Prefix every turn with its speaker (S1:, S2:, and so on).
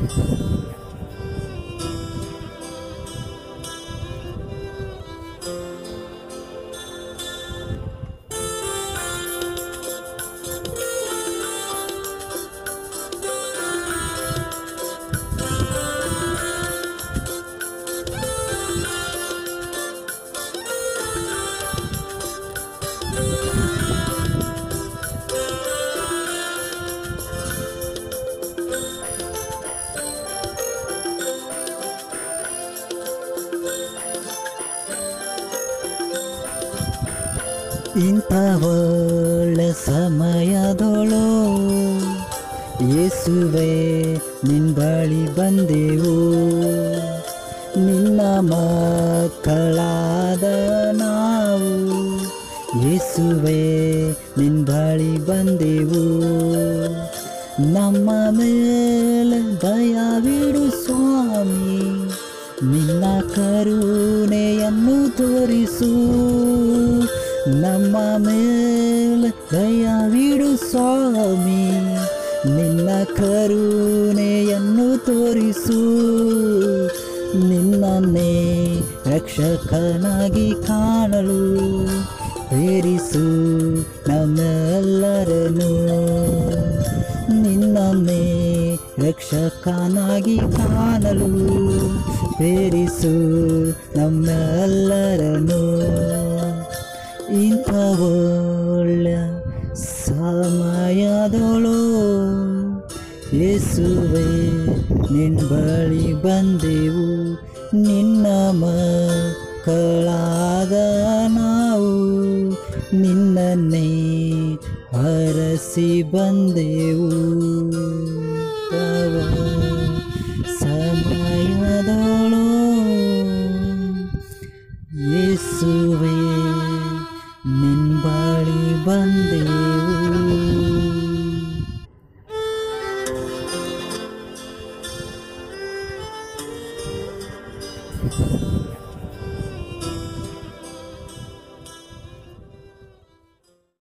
S1: ಇಂಥ ಒಳ್ಳೆ ಸಮಯದೊಳು ಯೇಸುವೆ ನಿನ್ ಬಳಿ ಬಂದೆವು ನಿನ್ನ ಮಕ್ಕಳಾದ ನಾವು ಯೇಸುವೆ ನಿನ್ ಬಳಿ ಬಂದೆವು ನಮ್ಮ ಮೇಲೆ ದಯವಿಡು ಸ್ವಾಮಿ ನಿನ್ನ ಕರುಣೆಯನ್ನು ತೋರಿಸು ನಮ್ಮ ಮೇಲೆ ದಯವಿಡು ಸ್ವಾಮಿ ನಿನ್ನ ಕರುಣೆಯನ್ನು ತೋರಿಸು ನಿನ್ನನ್ನೇ ರಕ್ಷಕನಾಗಿ ಕಾಣಲು ಪ್ರೇರಿಸು ನಮ್ಮೆಲ್ಲರನ್ನು ನಿನ್ನನ್ನೇ ರಕ್ಷಕನಾಗಿ ಕಾಣಲು ಪ್ರೇರಿಸು ನಮ್ಮೆಲ್ಲರನ್ನು ಇಂಥ ಒಳ್ಳೆಯ ಸಮಯದೊಳು ಯೇಸುವೆ ನಿನ್ ಬಳಿ ಬಂದೆವು ನಿನ್ನ ಮಕ್ಕಳಾದ ನಾವು ನಿನ್ನನ್ನೇ ಹರಸಿ ಬಂದೆವು ತವ ಸಮಯದೊಳು ಯೇಸುವೆ ನಿನ್ ಬಳಿ ಬಂದೆವು